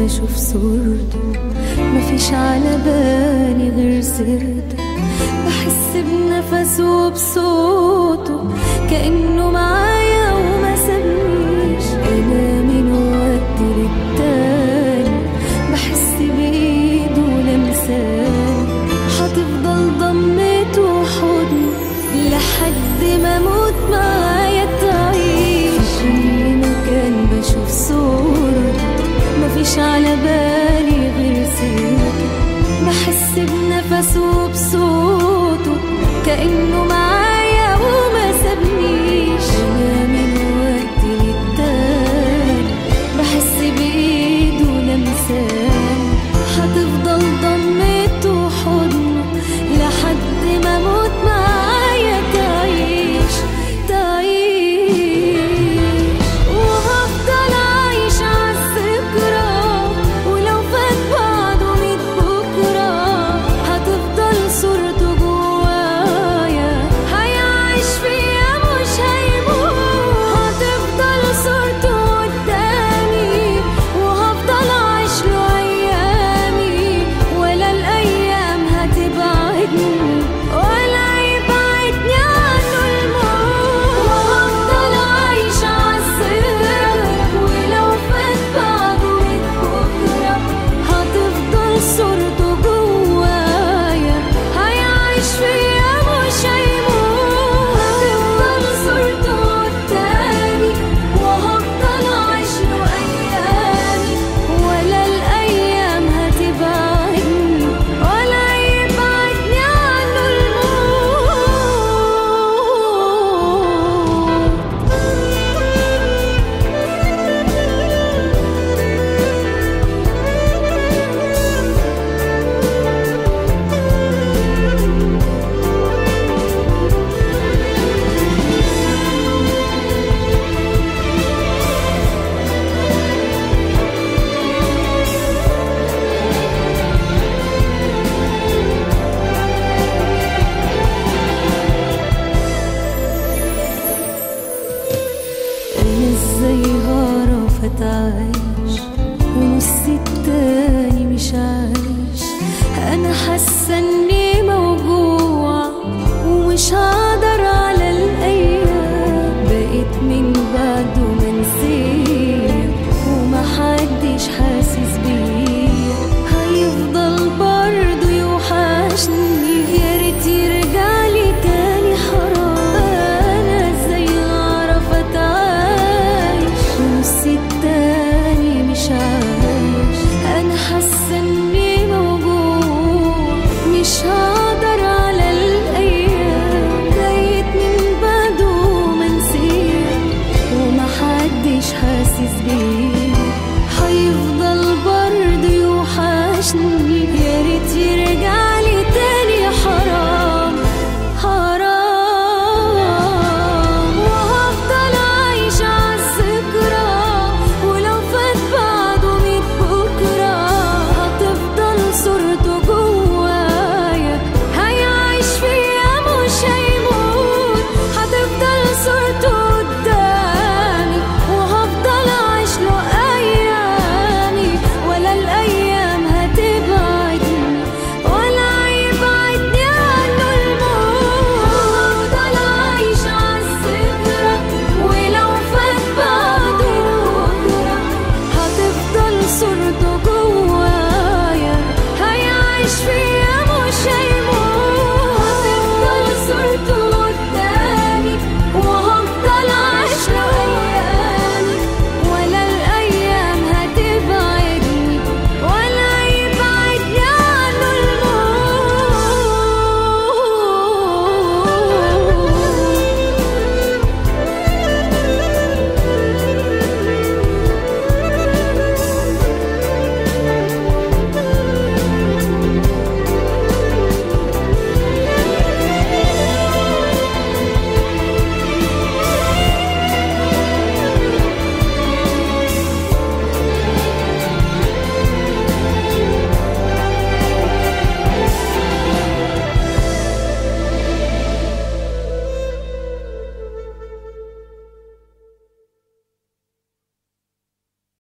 بشوف صورته مفيش على بالي غير سيرته بحس بنفسه وبصوته كأنه معايا وما سابنيش أنا من وقت للتاني بحس بإيده لمساني هتفضل ضمته وحضني لحد ما اموت معايا تعيش في كل مكان بشوف صورته مفيش على بالي غير سيرته بحس بنفسه وبصوته كأنه معايا وما سابنيش أنا من وقت للتاني بحس بإيده لمساني هتفضل ضمته وحضنه لحد ما اموت معايا تعيش تعيش وهفضل عايش عالذكرى ولو فات بعده ميت بكرة هتفضل صورته جوايا هيعيش فيا مش هيموت هتفضل صورته قدامي وهفضل عايش له أيامي ولا الأيام هتبعدني ولا يبعدني عنه الموت وهفضل عايش عالذكرى ولو فات بعده ميت بكرة هتفضل صورته جوايا هيعيش فيا مش هيموت هتفضل صورته قدامي وهفضل عايش له أيامي ولا الأيام هتبعدني ولا يبعدني عنه أنا ازاي هعرف أتعايش ونصي التاني مش عايش أنا حاسة إن